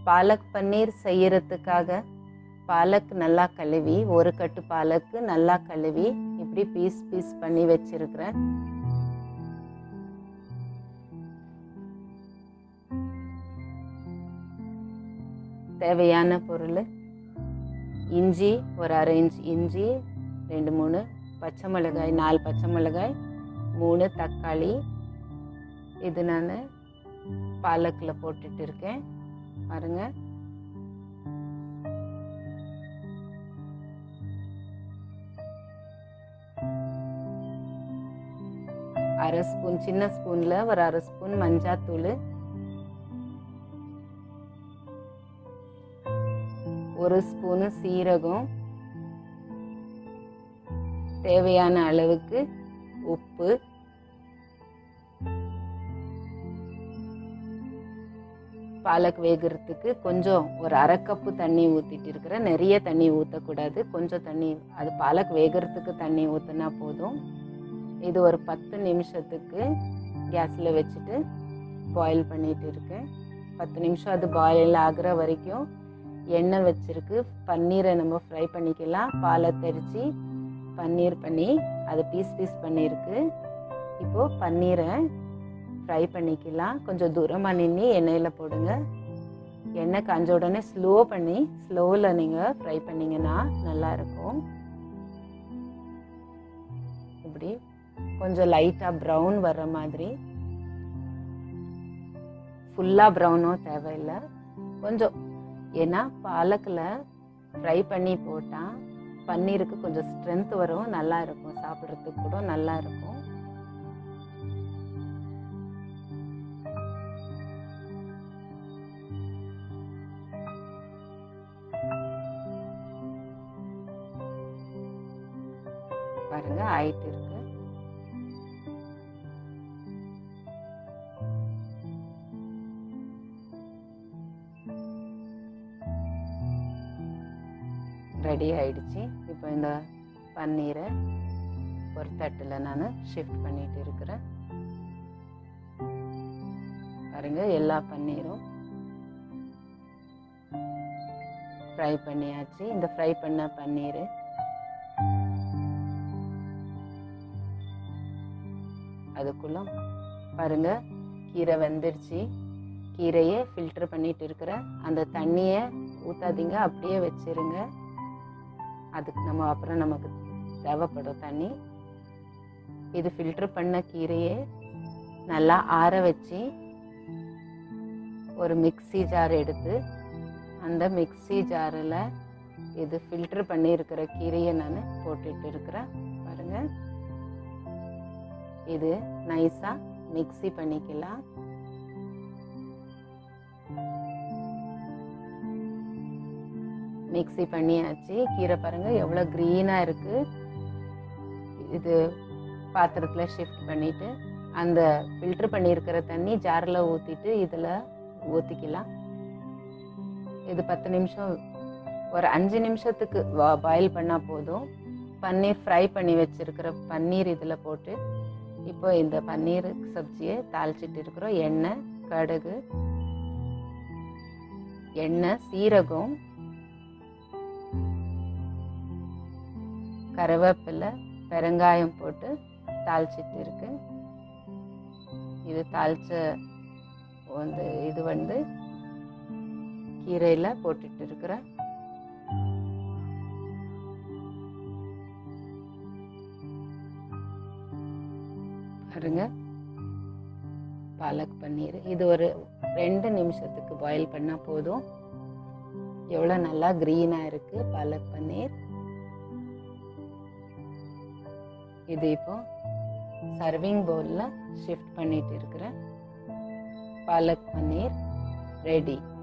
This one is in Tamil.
பாலக் பன்னீர் செய்யறதுக்காக பாலக் நல்லா கழுவி ஒரு கட்டு பாலக்கு நல்லா கழுவி இப்படி பீஸ் பீஸ் பண்ணி வச்சிருக்கிறேன் தேவையான பொருள் இஞ்சி ஒரு அரை இன்ச் இஞ்சி ரெண்டு மூணு பச்சை மிளகாய் நாலு பச்சை மிளகாய் மூணு தக்காளி இது நான் பாலக்கில் போட்டுட்டு இருக்கேன் பாருங்க அரை ஸ்பூன் சின்ன ஸ்பூனில் ஒரு அரை ஸ்பூன் மஞ்சாத்தூள் ஒரு ஸ்பூனு சீரகம் தேவையான அளவுக்கு உப்பு பாலக் வேகிறதுக்கு கொஞ்சம் ஒரு அரை கப்பு தண்ணி ஊற்றிட்டு இருக்கிறேன் நிறைய தண்ணி ஊற்றக்கூடாது கொஞ்சம் தண்ணி அது பாலக் வேகிறதுக்கு தண்ணி ஊற்றினா போதும் இது ஒரு பத்து நிமிஷத்துக்கு கேஸில் வச்சுட்டு பாயில் பண்ணிட்டு இருக்கேன் பத்து நிமிஷம் அது பாயில் ஆகுற வரைக்கும் எண்ணெய் வச்சிருக்கு பன்னீரை நம்ம ஃப்ரை பண்ணிக்கலாம் பாலை தெரித்து பன்னீர் பண்ணி அது பீஸ் பீஸ் பண்ணியிருக்கு இப்போது பன்னீரை ஃப்ரை பண்ணிக்கலாம் கொஞ்சம் தூரமாக நின்று எண்ணெயில் போடுங்க எண்ணெய் காஞ்ச உடனே ஸ்லோ பண்ணி ஸ்லோவில் நீங்கள் ஃப்ரை பண்ணிங்கன்னா நல்லாயிருக்கும் இப்படி கொஞ்சம் லைட்டாக ப்ரௌன் வர்ற மாதிரி ஃபுல்லாக ப்ரௌனும் தேவையில்லை கொஞ்சம் ஏன்னா பாலக்கில் ஃப்ரை பண்ணி போட்டால் பன்னீருக்கு கொஞ்சம் ஸ்ட்ரென்த் வரும் நல்லா இருக்கும் சாப்பிட்றதுக்கு கூட நல்லா இருக்கும் பாருங்க ஆயிட்டு இருக்கு ரெடி ஆயிடுச்சு இப்போ இந்த பன்னீரை ஒரு தட்டில் நான் ஷிஃப்ட் பண்ணிட்டு இருக்கிறேன் பாருங்க எல்லா பன்னீரும் ஃப்ரை பண்ணியாச்சு இந்த ஃப்ரை பண்ண பன்னீர் அதுக்குள்ள பாருங்க கீரை வெந்துடுச்சு கீரையை ஃபில்டர் பண்ணிட்டு இருக்கிற அந்த தண்ணியை ஊற்றாதீங்க அப்படியே வச்சிருங்க அதுக்கு நம்ம அப்புறம் நமக்கு தேவைப்படும் தண்ணி இது ஃபில்டர் பண்ண கீரையை நல்லா ஆற வச்சு ஒரு மிக்ஸி ஜார் எடுத்து அந்த மிக்ஸி ஜாரில் இது ஃபில்டர் பண்ணி இருக்கிற கீரையை நான் போட்டுட்டு இருக்கிறேன் பாருங்க இது நைஸாக மிக்ஸி பண்ணிக்கலாம் மிக்ஸி பண்ணியாச்சு கீரை பாருங்க எவ்வளோ க்ரீனாக இருக்கு இது பாத்திரத்தில் ஷிஃப்ட் பண்ணிட்டு அந்த ஃபில்டர் பண்ணியிருக்கிற தண்ணி ஜாரில் ஊற்றிட்டு இதில் ஊற்றிக்கலாம் இது பத்து நிமிஷம் ஒரு அஞ்சு நிமிஷத்துக்கு பாயில் பண்ணால் போதும் பன்னீர் ஃப்ரை பண்ணி வச்சிருக்கிற பன்னீர் இதில் போட்டு இப்போ இந்த பன்னீர் சப்ஜியை தாளிச்சிட்டு இருக்கிறோம் எண்ணெய் கடுகு எண்ணெய் சீரகம் கருவேப்பிலை பெருங்காயம் போட்டு தாளிச்சிட்டு இருக்கு இது தாளிச்ச வந்து இது வந்து கீரையில் போட்டுட்டு இருக்கிறேன் பாருங்க பாலக் பன்னீர் இது ஒரு ரெண்டு நிமிஷத்துக்கு பாயில் பண்ணால் போதும் எவ்வளோ நல்லா க்ரீனாக இருக்குது பாலக் பன்னீர் இது இப்போ சர்விங் பவுலில் ஷிஃப்ட் பண்ணிட்டு இருக்கிறேன் பாலக் பன்னீர் ரெடி